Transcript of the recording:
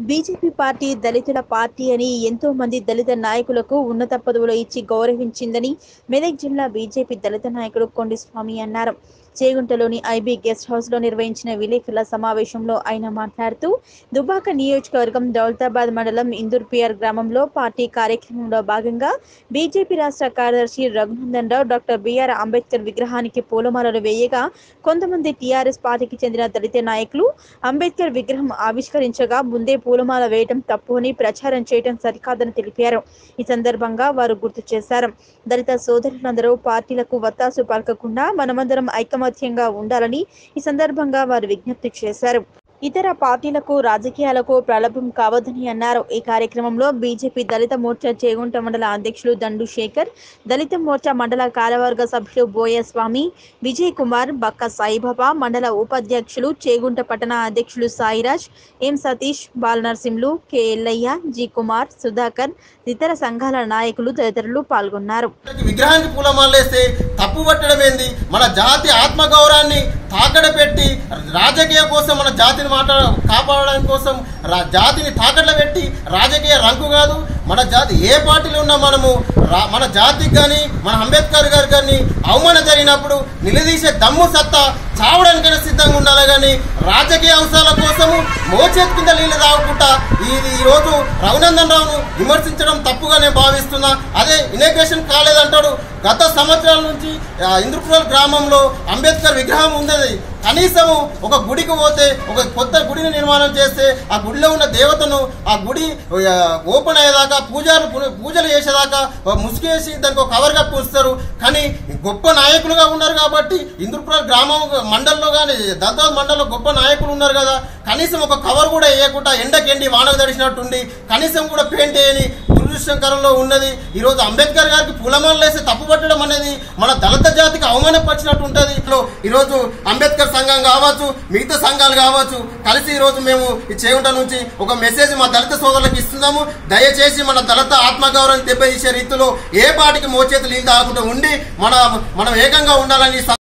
BJP party దళితుల party అని ఎంతో మంది దళిత నాయకులకు ఉన్నత పదవులు ఇచ్చి గౌరవించిందని మెదక్ జిల్లా బీజేపీ దళిత నాయకుడు కొండిస్వామి అన్నారు చేగుంటలోని ఐబీ గెస్ట్ హౌస్ లో నిర్వహించిన విలేకరుల సమావేశంలో ఆయన మాట్లాడుతూ దుబాక నియోజకవర్గం దౌలతాబాద్ మండలం ఇందూర్పియర్ గ్రామంలో పార్టీ కార్యక్రమంలో భాగంగా బీజేపీ రాష్ట్ర కార్యదర్శి రఘునందన్ రావు డాక్టర్ బిఆర్ అంబేద్కర్ విగ్రహానికి పూలమాలలు వేయగా కొంతమంది టీఆర్ఎస్ పార్టీకి చెందిన దళిత నాయకులు అంబేద్కర్ విగ్రహం ఆవిష్కరించగా ముందే పూలమాల వేయడం తప్పు అని ప్రచారం చేయడం సరికాదని తెలిపారు ఈ సందర్భంగా వారు గుర్తు చేశారు దళిత సోదరులందరూ పార్టీలకు వత్తాసు పలకకుండా మనమందరం ఐకమత్యంగా ఉండాలని ఈ సందర్భంగా వారు విజ్ఞప్తి చేశారు ఇతర పార్టీలకు రాజకీయాలకు ప్రలభం కావద్దని అన్నారు ఈ కార్యక్రమంలో బీజేపీ దళిత మోర్చా చేగుంట మండల అధ్యక్షులు దండు శేఖర్ దళిత మోర్చా మండల కార్యవర్గ సభ్యులు బోయస్వామి విజయ్ కుమార్ బక్క సాయిబాబా మండల ఉపాధ్యక్షులు చేగుంట పట్టణ అధ్యక్షులు Sairaj M Satish Balanarasimhulu K Yellaiah G Kumar Sudhakar ఇతర సంఘాల నాయకులు తదితరులు పాల్గొన్నారు విగ్రహానికి పూలమాలేస్తే తప్పు పట్టడం ఏంది మన జాతి ఆత్మగౌరవాన్ని తాకడ పెట్టి రాజకీయ కోసం మన జాతిని మాట కాపాడడం కోసం రా- జాతిని తాకట్ల పెట్టి రాజకీయ రంకు కాదు మన జాతి ఏ పార్టీలో ఉన్నా మనము రా- మన జాతికి కానీ మన అంబేద్కర్ గారు కానీ అవమానం జరిగినప్పుడు నిలదీసే దమ్ము సత్తా చావడానికైనా సిద్ధంగా ఉండాలి కానీ రాజకీయ అవసరాల కోసము మోచేతి కింద నీళ్ళు తాగుకుంటా ఇది ఈ రోజు రఘునందన్ రావును విమర్శించడం తప్పుగా నేను భావిస్తున్నా అదే ఇనాగ్రేషన్ కాలేదంటాడు గత సంవత్సరాల నుంచి ఆ, ఇంద్రపురం గ్రామంలో అంబేద్కర్ విగ్రహం ఉంది కనీసము ఒక గుడికి పోతే ఒక కొత్త గుడిని నిర్మాణం చేస్తే ఆ గుడిలో ఉన్న దేవతను ఆ గుడి ఆ, ఓపెన్ అయ్యేదాకా పూజలు పూజలు చేసేదాకా ఒక ముసుగేసి దానికి ఒక కవర్ కప్పి ఉంచుతారు కానీ గొప్ప నాయకులుగా ఉన్నారు కాబట్టి ఇంద్రపురం గ్రామం మండలంలో కానీ దద్దాబ్ మండలంలో గొప్ప నాయకులు ఉన్నారు కదా కనీసం ఒక కవర్ కూడా వేయకుండా ఎండకెండి వానకు తడిసినట్టుండి కనీసం కూడా పెయింట్ వేయని దురదృష్టకరంలో ఉన్నది ఈ రోజు అంబేద్కర్ గారికి పూలమాలలు వేసి తప్పు పట్టడం అనేది మన దళిత జాతికి అవమానపరిచినట్టు ఉంటుంది ఈ రోజు అంబేద్కర్ సంఘం కావచ్చు మిగతా సంఘాలు కావచ్చు కలిసి ఈ రోజు మేము ఈ చేగుంట నుంచి ఒక మెసేజ్ మా దళిత సోదరులకు ఇస్తున్నాము దయచేసి మన దళిత ఆత్మగౌరవం దెబ్బతీసే రీతిలో ఏ పాటికి మోచేతులు నీళ్ళు తాగకుండా ఉండి మన మనం ఏకంగా ఉండాలని